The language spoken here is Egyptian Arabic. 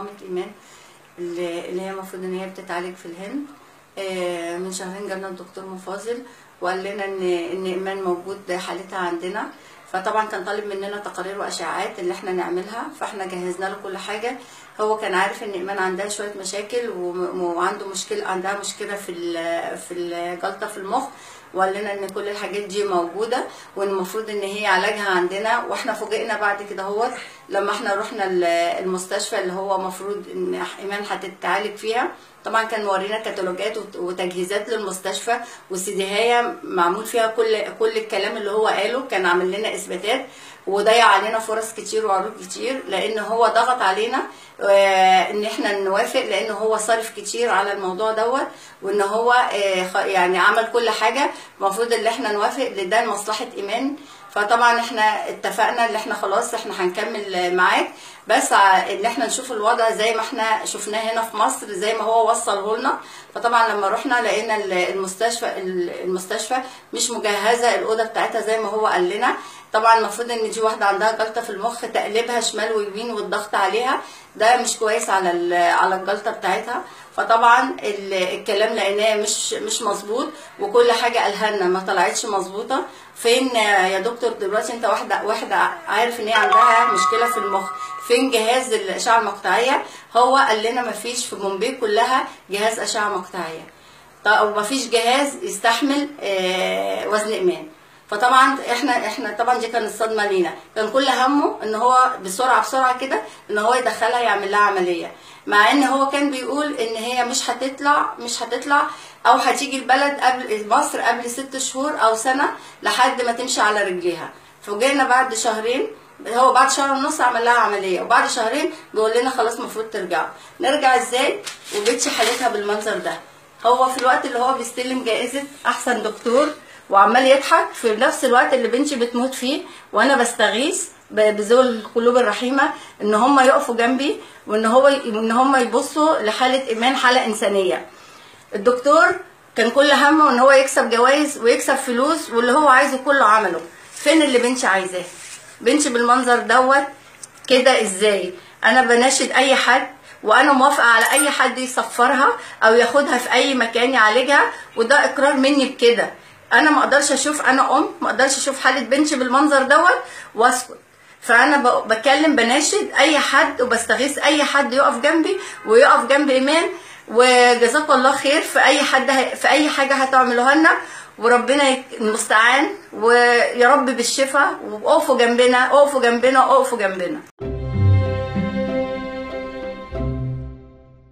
مامة ايمان اللي اللي هي المفروض ان هي بتتعالج في الهند آه، من شهرين جالنا الدكتور مفاضل وقال لنا ان ان ايمان موجود حالتها عندنا فطبعا كان طالب مننا تقارير واشعاعات اللي احنا نعملها فاحنا جهزنا له كل حاجه هو كان عارف ان ايمان عندها شويه مشاكل وم- وعنده مشكله عندها مشكله في ال- في الجلطه في المخ وقال لنا ان كل الحاجات دي موجوده وان المفروض ان هي علاجها عندنا واحنا فوجئنا بعد كده هو لما احنا رحنا ال- المستشفى اللي هو المفروض ان ايمان هتتعالج فيها طبعا كان مورينا كتالوجات وت- وتجهيزات للمستشفى وسيديهايه معمول فيها كل كل الكلام اللي هو قاله كان عامل لنا اثباتات وضيع علينا فرص كتير وعروض كتير لان هو ضغط علينا آه، ان احنا نوافق لان هو صارف كتير على الموضوع دوت وان هو آه، خ- يعني عمل كل حاجه المفروض ان احنا نوافق لده لمصلحه ايمان فطبعا احنا اتفقنا ان احنا خلاص احنا هنكمل معاك بس ع- ان احنا نشوف الوضع زي ما احنا شفناه هنا في مصر زي ما هو وصله لنا فطبعا لما رحنا لقينا ال- المستشفى ال- المستشفى مش مجهزه الاوضه بتاعتها زي ما هو قال لنا طبعا المفروض ان دي واحده عندها جلطه في المخ تقلبها شمال ويمين والضغط عليها ده مش كويس على ال- على الجلطه بتاعتها فطبعا ال- الكلام لقيناه مش مش مظبوط وكل حاجه قالها لنا ما طلعتش مظبوطه فين يا دكتور دلوقتي انت واحده واحده عارف ان هي عندها مشكله في المخ فين جهاز الاشعه المقطعيه هو قال لنا ما فيش في بومبي كلها جهاز اشعه مقطعيه طب ما فيش جهاز يستحمل آه، وزن ايمان فطبعا احنا احنا طبعا دي كانت صدمه لينا كان كل همه ان هو بسرعه بسرعه كده ان هو يدخلها يعمل لها عمليه مع ان هو كان بيقول ان هي مش هتطلع مش هتطلع او هتيجي البلد قبل مصر قبل ست شهور او سنه لحد ما تمشي على رجليها فوجئنا بعد شهرين هو بعد شهر ونص عمل لها عمليه وبعد شهرين بيقول لنا خلاص المفروض ترجعوا نرجع ازاي وبقتش حالتها بالمنظر ده هو في الوقت اللي هو بيستلم جائزه احسن دكتور وعمال يضحك في نفس الوقت اللي بنتي بتموت فيه وانا بستغيث ب- بذوي القلوب الرحيمه ان هم يقفوا جنبي وان هو ان هم يبصوا لحاله ايمان حاله انسانيه الدكتور كان كل همه ان هو يكسب جوائز ويكسب فلوس واللي هو عايزه كله عمله فين اللي بنتي عايزاه بنتي بالمنظر دوت كده ازاي انا بناشد اي حد وانا موافقه على اي حد يسفرها او ياخدها في اي مكان يعالجها وده اقرار مني بكده انا ما اقدرش اشوف انا ام ما اقدرش اشوف حاله بنتي بالمنظر دوت واسكت فانا ب- بكلم بناشد اي حد وبستغيث اي حد يقف جنبي ويقف جنب ايمان وجزاكم الله خير في اي حد ه- في اي حاجه هتعملوها لنا وربنا يك- المستعان ويا رب بالشفاء وقفوا جنبنا اقفوا جنبنا اقفوا جنبنا